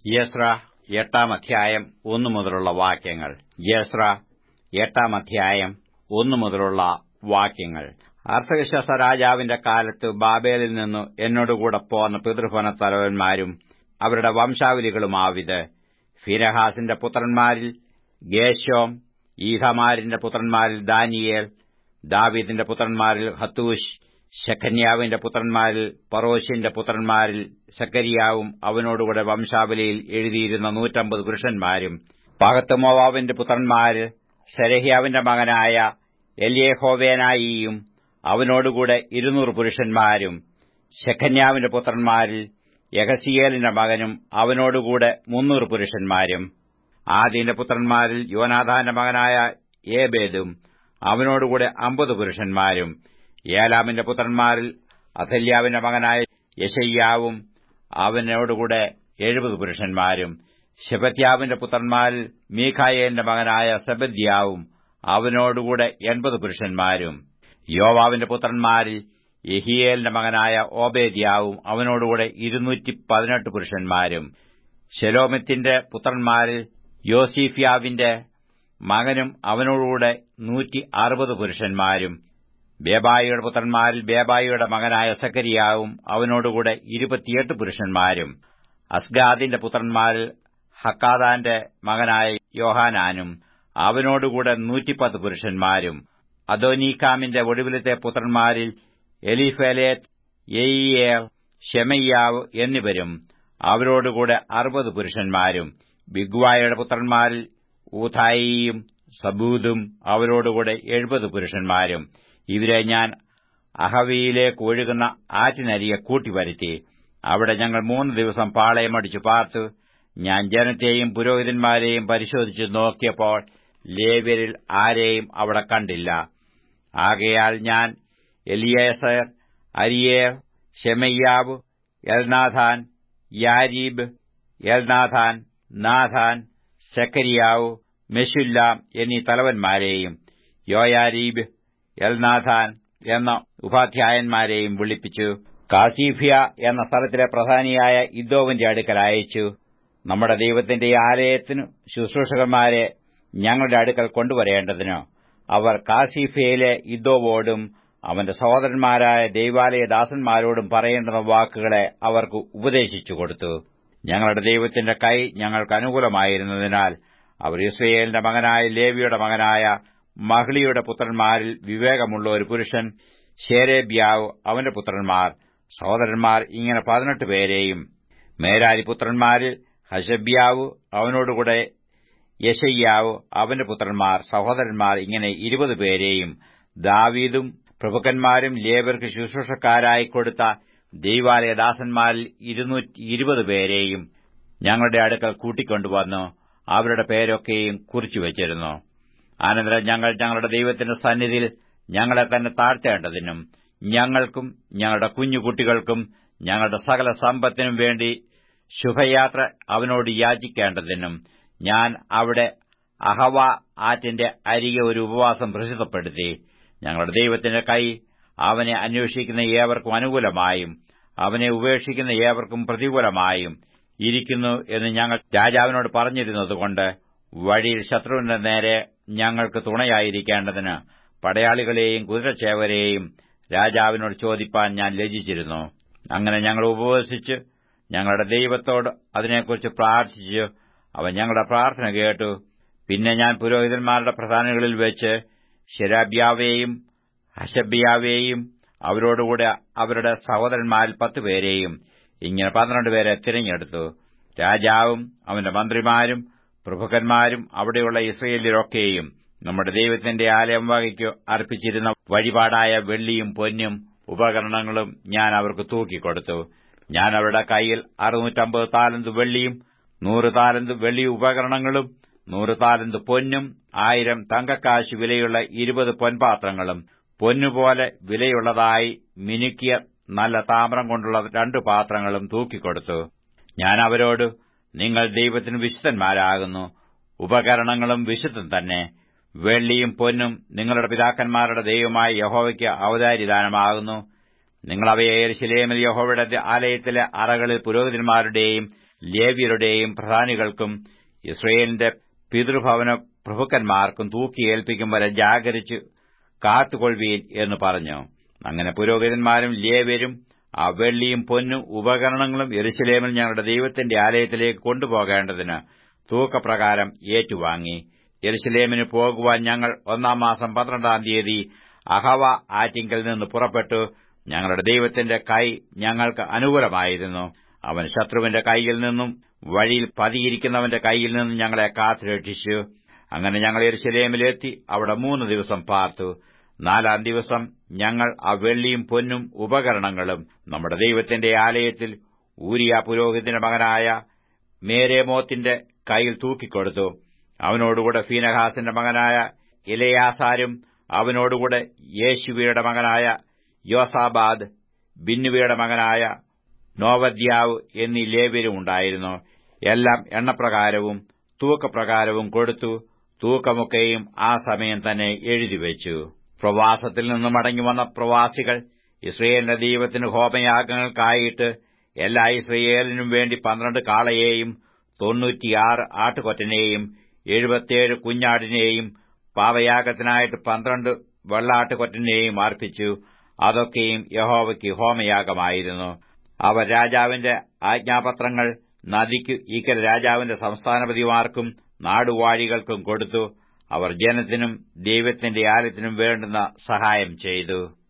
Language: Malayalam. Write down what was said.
യസ്ര എട്ടാം അധ്യായം ഒന്നു മുതലുള്ള വാക്യങ്ങൾ യസ്ര എട്ടാം അധ്യായം ഒന്നു മുതലുള്ള വാക്യങ്ങൾ അർത്ഥവിശ്വാസ രാജാവിന്റെ കാലത്ത് ബാബേലിൽ നിന്നു എന്നോടുകൂടെ പോന്ന പിതൃഭവന തലവന്മാരും അവരുടെ വംശാവലികളുമാവിത് ഫിരഹാസിന്റെ പുത്രന്മാരിൽ ഗേശോം ഈഹമാരിന്റെ പുത്രന്മാരിൽ ദാനിയേൽ ദാവീദിന്റെ പുത്രന്മാരിൽ ഹത്തൂഷ് ശഖന്യാവിന്റെ പുത്രന്മാരിൽ പറോശിന്റെ പുത്രന്മാരിൽ സക്കരിയാവും അവനോടുകൂടെ വംശാവലിയിൽ എഴുതിയിരുന്ന നൂറ്റമ്പത് പുരുഷന്മാരും പകത്ത് മോവാവിന്റെ പുത്രന്മാരിൽ ശരഹ്യാവിന്റെ മകനായ എല്യേഹോവേനായിയും അവനോടുകൂടെ ഇരുന്നൂറ് പുരുഷന്മാരും ശഖന്യാവിന്റെ പുത്രന്മാരിൽ യഹസിയേലിന്റെ മകനും അവനോടുകൂടെ മുന്നൂറ് പുരുഷന്മാരും ആദിന്റെ പുത്രന്മാരിൽ യോനാഥാന്റെ മകനായ ഏബേദും അവനോടുകൂടെ അമ്പത് പുരുഷന്മാരും ഏലാമിന്റെ പുത്രന്മാരിൽ അഥല്യാവിന്റെ മകനായ യശയ്യാവും അവനോടുകൂടെ എഴുപത് പുരുഷന്മാരും ശെബത്യാവിന്റെ പുത്രന്മാരിൽ മീഖായേലിന്റെ മകനായ സെബദ്യാവും അവനോടുകൂടെ എൺപത് പുരുഷന്മാരും യോവാവിന്റെ പുത്രന്മാരിൽ യഹിയേലിന്റെ മകനായ ഓബേദ്യാവും അവനോടുകൂടെ ഇരുന്നൂറ്റി പതിനെട്ട് പുരുഷന്മാരും ശെലോമിത്തിന്റെ പുത്രന്മാരിൽ യോസീഫ്യാവിന്റെ മകനും അവനോടുകൂടെ നൂറ്റി അറുപത് പുരുഷന്മാരും ബേബായിയുടെ പുത്രന്മാരിൽ ബേബായിയുടെ മകനായ സക്കരിയാവും അവനോടുകൂടെ ഇരുപത്തിയെട്ട് പുരുഷന്മാരും അസ്ഗാദിന്റെ പുത്രന്മാരിൽ ഹക്കാദാന്റെ മകനായ യോഹാനാനും അവനോടുകൂടെ നൂറ്റിപ്പത്ത് പുരുഷന്മാരും അദോനീക്കാമിന്റെ ഒടുവിലത്തെ പുത്രന്മാരിൽ എലിഫേലേത്ത് യെയിയേർ ഷെമയ്യാവ് എന്നിവരും അവരോടുകൂടെ അറുപത് പുരുഷന്മാരും ബിഗ്വായയുടെ പുത്രന്മാരിൽ ഊഥായിയും സബൂദും അവരോടുകൂടെ എഴുപത് പുരുഷന്മാരും ഇവരെ ഞാൻ അഹവിയിലേക്ക് ഒഴുകുന്ന ആറ്റിനരിയെ കൂട്ടിവരുത്തി അവിടെ ഞങ്ങൾ മൂന്ന് ദിവസം പാളയമടിച്ചു പാർത്തു ഞാൻ ജനത്തെയും പുരോഹിതന്മാരെയും പരിശോധിച്ചു നോക്കിയപ്പോൾ ലേവ്യരിൽ ആരെയും അവിടെ കണ്ടില്ല ആകയാൽ ഞാൻ എലിയേസർ അരിയേർ ഷെമയ്യാവ് എൽനാഥാൻ യാരീബ് എൽനാഥാൻ നാഥാൻ സെക്കരിയാവ് മെഷുല്ലാം എന്നീ തലവന്മാരെയും യോയാരീബ് എൽനാഥാൻ എന്ന ഉപാധ്യായന്മാരെയും വിളിപ്പിച്ചു കാസീഫിയ എന്ന സ്ഥലത്തിലെ പ്രധാനിയായ ഇദ്ദോവിന്റെ അടുക്കൽ അയച്ചു നമ്മുടെ ദൈവത്തിന്റെ ആലയത്തിനു ശുശ്രൂഷകന്മാരെ ഞങ്ങളുടെ അടുക്കൽ കൊണ്ടുവരേണ്ടതിനോ അവർ കാസീഫിയയിലെ ഇദ്ദോവോടും അവന്റെ സഹോദരന്മാരായ ദൈവാലയ ദാസന്മാരോടും പറയേണ്ടുന്ന വാക്കുകളെ അവർക്ക് ഉപദേശിച്ചു കൊടുത്തു ഞങ്ങളുടെ ദൈവത്തിന്റെ കൈ ഞങ്ങൾക്ക് അനുകൂലമായിരുന്നതിനാൽ അവർ ഇസ്രയേലിന്റെ മകനായ ലേവിയുടെ മകനായ മഹ്ലിയുടെ പുത്രന്മാരിൽ വിവേകമുള്ള ഒരു പുരുഷൻ ഷേരേബ്യാവ് അവന്റെ പുത്രന്മാർ സഹോദരന്മാർ ഇങ്ങനെ പതിനെട്ട് പേരെയും മേരാരി പുത്രന്മാരിൽ ഹഷബ്യാവ് അവനോടുകൂടെ യശയ്യാവ് അവന്റെ പുത്രന്മാർ സഹോദരന്മാർ ഇങ്ങനെ ഇരുപത് പേരെയും ദാവീദും പ്രഭുക്കന്മാരും ലേബർക്ക് ശുശ്രൂഷക്കാരായി കൊടുത്ത ദൈവാലയദാസന്മാരിൽ ഇരുപത് പേരെയും ഞങ്ങളുടെ അടുക്കൽ കൂട്ടിക്കൊണ്ടുവന്നു അവരുടെ പേരൊക്കെയും കുറിച്ചുവച്ചിരുന്നു അനന്തരം ഞങ്ങൾ ഞങ്ങളുടെ ദൈവത്തിന്റെ സന്നിധിയിൽ ഞങ്ങളെ തന്നെ താഴ്ത്തേണ്ടതിനും ഞങ്ങൾക്കും ഞങ്ങളുടെ കുഞ്ഞുകുട്ടികൾക്കും ഞങ്ങളുടെ സകല സമ്പത്തിനും വേണ്ടി ശുഭയാത്ര അവനോട് യാചിക്കേണ്ടതിനും ഞാൻ അവിടെ അഹവ ആറ്റിന്റെ അരികെ ഒരു ഉപവാസം പ്രസിദ്ധപ്പെടുത്തി ഞങ്ങളുടെ ദൈവത്തിന്റെ കൈ അവനെ അന്വേഷിക്കുന്ന ഏവർക്കും അനുകൂലമായും അവനെ ഉപേക്ഷിക്കുന്ന ഏവർക്കും പ്രതികൂലമായും ഇരിക്കുന്നു എന്ന് ഞങ്ങൾ രാജാവിനോട് പറഞ്ഞിരുന്നതുകൊണ്ട് വഴിയിൽ ശത്രുവിന്റെ നേരെ ഞങ്ങൾക്ക് തുണയായിരിക്കേണ്ടതിന് പടയാളികളെയും കുതിരച്ചേവരെയും രാജാവിനോട് ചോദിപ്പാൻ ഞാൻ ലജിച്ചിരുന്നു അങ്ങനെ ഞങ്ങൾ ഉപവസിച്ച് ഞങ്ങളുടെ ദൈവത്തോട് അതിനെക്കുറിച്ച് പ്രാർത്ഥിച്ചു അവൻ ഞങ്ങളുടെ പ്രാർത്ഥന കേട്ടു പിന്നെ ഞാൻ പുരോഹിതന്മാരുടെ പ്രധാനികളിൽ വെച്ച് ശരാബ്യാവേയും ഹശബ്യാവേയും അവരോടുകൂടെ അവരുടെ സഹോദരന്മാരിൽ പത്തുപേരെയും ഇങ്ങനെ പന്ത്രണ്ട് പേരെ തിരഞ്ഞെടുത്തു രാജാവും അവന്റെ മന്ത്രിമാരും പ്രഭുക്കന്മാരും അവിടെയുള്ള ഇസ്രയേലിലൊക്കെയും നമ്മുടെ ദൈവത്തിന്റെ ആലയം വകയ്ക്ക് അർപ്പിച്ചിരുന്ന വഴിപാടായ വെള്ളിയും പൊന്നും ഉപകരണങ്ങളും ഞാൻ അവർക്ക് തൂക്കിക്കൊടുത്തു ഞാൻ അവരുടെ കൈയിൽ അറുന്നൂറ്റമ്പത് താലന്ത് വെള്ളിയും നൂറ് താലന്ത് വെള്ളി ഉപകരണങ്ങളും നൂറ് താലന്ത് പൊന്നും ആയിരം തങ്കക്കാശ് വിലയുള്ള ഇരുപത് പൊൻപാത്രങ്ങളും പൊന്നുപോലെ വിലയുള്ളതായി മിനുക്കിയ നല്ല താമ്രം കൊണ്ടുള്ള രണ്ടു പാത്രങ്ങളും തൂക്കിക്കൊടുത്തു ഞാൻ അവരോട് നിങ്ങൾ ദൈവത്തിന് വിശുദ്ധന്മാരാകുന്നു ഉപകരണങ്ങളും വിശുദ്ധം തന്നെ വെള്ളിയും പൊന്നും നിങ്ങളുടെ പിതാക്കന്മാരുടെ ദൈവമായ യഹോവയ്ക്ക് അവതാരിദാനമാകുന്നു നിങ്ങൾ അവയെ ശിലേമിൽ യഹോവയുടെ ആലയത്തിലെ അറകളിൽ പുരോഹിതന്മാരുടെയും ലേവ്യരുടെയും പ്രധാനികൾക്കും ഇസ്രയേലിന്റെ പിതൃഭവന പ്രഭുക്കന്മാർക്കും തൂക്കിയേൽപ്പിക്കും വരെ ജാഗരിച്ചു കാത്തുകൊള്ളുവീൻ എന്ന് പറഞ്ഞു അങ്ങനെ പുരോഹിതന്മാരും ലേവ്യരും ആ വെള്ളിയും പൊന്നും ഉപകരണങ്ങളും എരുശലേമിൽ ഞങ്ങളുടെ ദൈവത്തിന്റെ ആലയത്തിലേക്ക് കൊണ്ടുപോകേണ്ടതിന് തൂക്കപ്രകാരം ഏറ്റുവാങ്ങി യെരുശലേമിന് പോകുവാൻ ഞങ്ങൾ ഒന്നാം മാസം പന്ത്രണ്ടാം തീയതി അഹവ ആറ്റിങ്കൽ നിന്ന് പുറപ്പെട്ടു ഞങ്ങളുടെ ദൈവത്തിന്റെ കൈ ഞങ്ങൾക്ക് അനുകൂലമായിരുന്നു അവൻ ശത്രുവിന്റെ കൈയിൽ നിന്നും വഴിയിൽ പതിയിരിക്കുന്നവന്റെ കൈയിൽ നിന്നും ഞങ്ങളെ കാത്തുരക്ഷിച്ചു അങ്ങനെ ഞങ്ങൾ യെരുശലേമിലെത്തി അവിടെ മൂന്ന് ദിവസം പാർത്തു നാലാം ദിവസം ഞങ്ങൾ ആ വെള്ളിയും പൊന്നും ഉപകരണങ്ങളും നമ്മുടെ ദൈവത്തിന്റെ ആലയത്തിൽ ഊരിയ പുരോഹിതന്റെ മകനായ മേരേമോത്തിന്റെ കയ്യിൽ തൂക്കിക്കൊടുത്തു അവനോടുകൂടെ ഫീനഹാസിന്റെ മകനായ ഇലയാസാരും അവനോടുകൂടെ യേശുവയുടെ മകനായ യോസാബാദ് ബിന്നുവയുടെ മകനായ നോവദ്യാവ് എന്നീ ലേവ്യരും ഉണ്ടായിരുന്നു എല്ലാം എണ്ണപ്രകാരവും തൂക്കപ്രകാരവും കൊടുത്തു തൂക്കമൊക്കെയും ആ സമയം തന്നെ എഴുതിവെച്ചു പ്രവാസത്തിൽ നിന്ന് മടങ്ങിവന്ന പ്രവാസികൾ ഇസ്രയേലിന്റെ ദൈവത്തിന് ഹോമയാഗങ്ങൾക്കായിട്ട് എല്ലാ ഇസ്രയേലിനും വേണ്ടി പന്ത്രണ്ട് കാളയെയും തൊണ്ണൂറ്റിയാറ് ആട്ടുകൊറ്റനെയും എഴുപത്തിയേഴ് കുഞ്ഞാടിനെയും പാവയാഗത്തിനായിട്ട് പന്ത്രണ്ട് വെള്ളാട്ടുകൊറ്റനെയും അർപ്പിച്ചു അതൊക്കെയും യഹോവയ്ക്ക് ഹോമയാഗമായിരുന്നു അവർ രാജാവിന്റെ ആജ്ഞാപത്രങ്ങൾ നദിക്കു ഇക്കര രാജാവിന്റെ സംസ്ഥാനപതിമാർക്കും നാടുവാഴികൾക്കും കൊടുത്തു അവർ ജനത്തിനും ദൈവത്തിന്റെ ആലയത്തിനും വേണ്ടുന്ന സഹായം ചെയ്തു